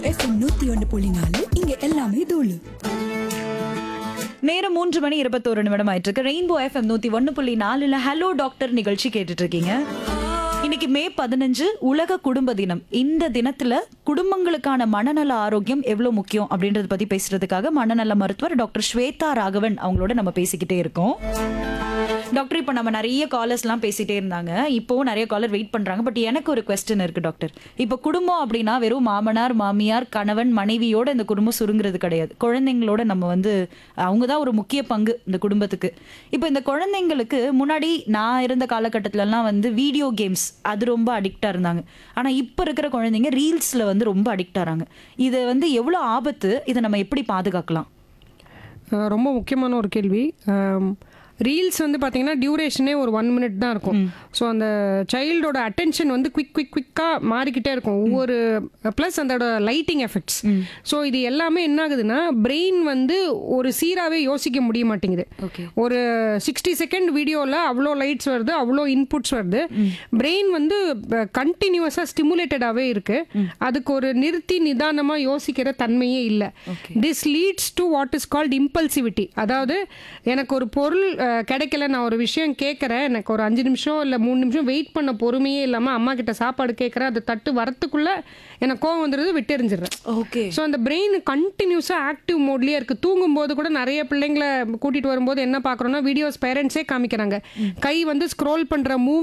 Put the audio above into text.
FM நூத்தி ஒன்னு புள்ளி நாலு இங்க எல்லாமே தூளு நேரம் மூன்று மணி இருபத்தோரு நிமிடம் ஆயிட்டு இருக்கு ரெயின்போ எஃப்எம் நூத்தி ஒன்னு புள்ளி நாலுல ஹலோ டாக்டர் நிகழ்ச்சி கேட்டுட்டு இருக்கீங்க இன்னைக்கு மே பதினஞ்சு உலக குடும்ப தினம் இந்த தினத்துல குடும்பங்களுக்கான மனநல ஆரோக்கியம் எவ்வளவு முக்கியம் அப்படின்றத பத்தி பேசுறதுக்காக மனநல மருத்துவர் டாக்டர் ஸ்வேதா ராகவன் அவங்களோட நம்ம பேசிக்கிட்டே இருக்கோம் டாக்டர் இப்போ நம்ம நிறைய காலர்ஸ்லாம் பேசிட்டே இருந்தாங்க இப்போவும் நிறைய காலர் வெயிட் பண்றாங்க பட் எனக்கு ஒரு கொஸ்டின் இருக்கு டாக்டர் இப்போ குடும்பம் அப்படின்னா வெறும் மாமனார் மாமியார் கணவன் மனைவியோட இந்த குடும்பம் சுருங்குறது கிடையாது குழந்தைங்களோட நம்ம வந்து அவங்க தான் ஒரு முக்கிய பங்கு இந்த குடும்பத்துக்கு இப்போ இந்த குழந்தைங்களுக்கு முன்னாடி நான் இருந்த காலகட்டத்திலலாம் வந்து வீடியோ கேம்ஸ் அது ரொம்ப அடிக்டா இருந்தாங்க ஆனா இப்போ இருக்கிற குழந்தைங்க ரீல்ஸ்ல வந்து ரொம்ப அடிக்ட் ஆறாங்க இது வந்து எவ்வளவு ஆபத்து இதை நம்ம எப்படி பாதுகாக்கலாம் அஹ் ரொம்ப முக்கியமான ஒரு கேள்வி ரீல்ஸ் வந்து பார்த்தீங்கன்னா டியூரேஷனே ஒரு ஒன் மினிட் தான் இருக்கும் ஸோ அந்த சைல்டோட அட்டென்ஷன் வந்து குவிக் குவிக் குவிக்காக மாறிக்கிட்டே இருக்கும் ஒவ்வொரு ப்ளஸ் அதோட லைட்டிங் எஃபெக்ட்ஸ் ஸோ இது எல்லாமே என்ன ஆகுதுன்னா பிரெயின் வந்து ஒரு சீராகவே யோசிக்க முடிய மாட்டேங்குது ஓகே ஒரு சிக்ஸ்டி செகண்ட் வீடியோவில் அவ்வளோ லைட்ஸ் வருது அவ்வளோ இன்புட்ஸ் வருது பிரெயின் வந்து கண்டினியூஸாக ஸ்டிமுலேட்டடாகவே இருக்கு அதுக்கு ஒரு நிறுத்தி நிதானமாக யோசிக்கிற தன்மையே இல்லை this leads to what is called impulsivity அதாவது எனக்கு ஒரு பொருள் அஹ், கிடைக்கல நான் ஒரு விஷயம் கேட்குறேன் எனக்கு ஒரு அஞ்சு நிமிஷம் இல்லை மூணு நிமிஷம் வெயிட் பண்ண பொறுமையே இல்லாமல் அம்மா கிட்ட சாப்பாடு கேட்குறேன் அது தட்டு வரத்துக்குள்ள எனக்கு கோவம் வந்துடுது விட்டெறிஞ்சிடுறேன் ஓகே ஸோ அந்த பிரெயின் கண்டினியூஸாக ஆக்டிவ் மோட்லேயே இருக்குது தூங்கும்போது கூட நிறைய பிள்ளைங்களை கூட்டிகிட்டு வரும்போது என்ன பார்க்குறோன்னா வீடியோஸ் பேரண்ட்ஸே காமிக்கிறாங்க கை வந்து ஸ்க்ரோல் பண்ணுற மூவ்